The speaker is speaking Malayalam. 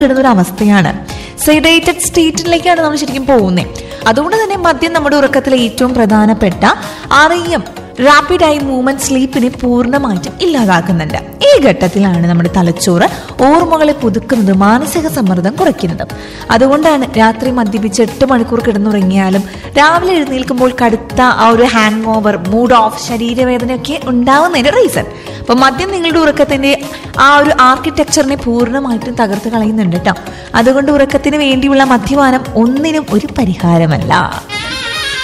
കിടുന്ന ഒരു അവസ്ഥയാണ് സെഡേറ്റഡ് സ്റ്റേറ്റിലേക്കാണ് നമ്മൾ ശരിക്കും പോകുന്നത് അതുകൊണ്ട് തന്നെ മദ്യം നമ്മുടെ ഉറക്കത്തിലെ ഏറ്റവും പ്രധാനപ്പെട്ട അറിയം റാപ്പിഡ് ആയി മൂവ്മെന്റ് സ്ലീപ്പിനെ പൂർണ്ണമായിട്ടും ഇല്ലാതാക്കുന്നുണ്ട് ഈ ഘട്ടത്തിലാണ് നമ്മുടെ തലച്ചോറ് ഓർമ്മകളെ പുതുക്കുന്നത് മാനസിക സമ്മർദ്ദം കുറയ്ക്കുന്നത് അതുകൊണ്ടാണ് രാത്രി മദ്യപിച്ച് എട്ട് മണിക്കൂർ കിടന്നുറങ്ങിയാലും രാവിലെ എഴുന്നേൽക്കുമ്പോൾ കടുത്ത ആ ഒരു ഹാങ് ഓവർ മൂഡ് ഓഫ് ശരീരവേദനയൊക്കെ ഉണ്ടാവുന്നതിന്റെ റീസൺ അപ്പൊ മദ്യം നിങ്ങളുടെ ഉറക്കത്തിന്റെ ആ ഒരു ആർക്കിടെക്ചറിനെ പൂർണ്ണമായിട്ടും തകർത്ത് കളയുന്നുണ്ട് കേട്ടോ അതുകൊണ്ട് ഉറക്കത്തിന് വേണ്ടിയുള്ള മദ്യപാനം ഒന്നിനും ഒരു പരിഹാരമല്ല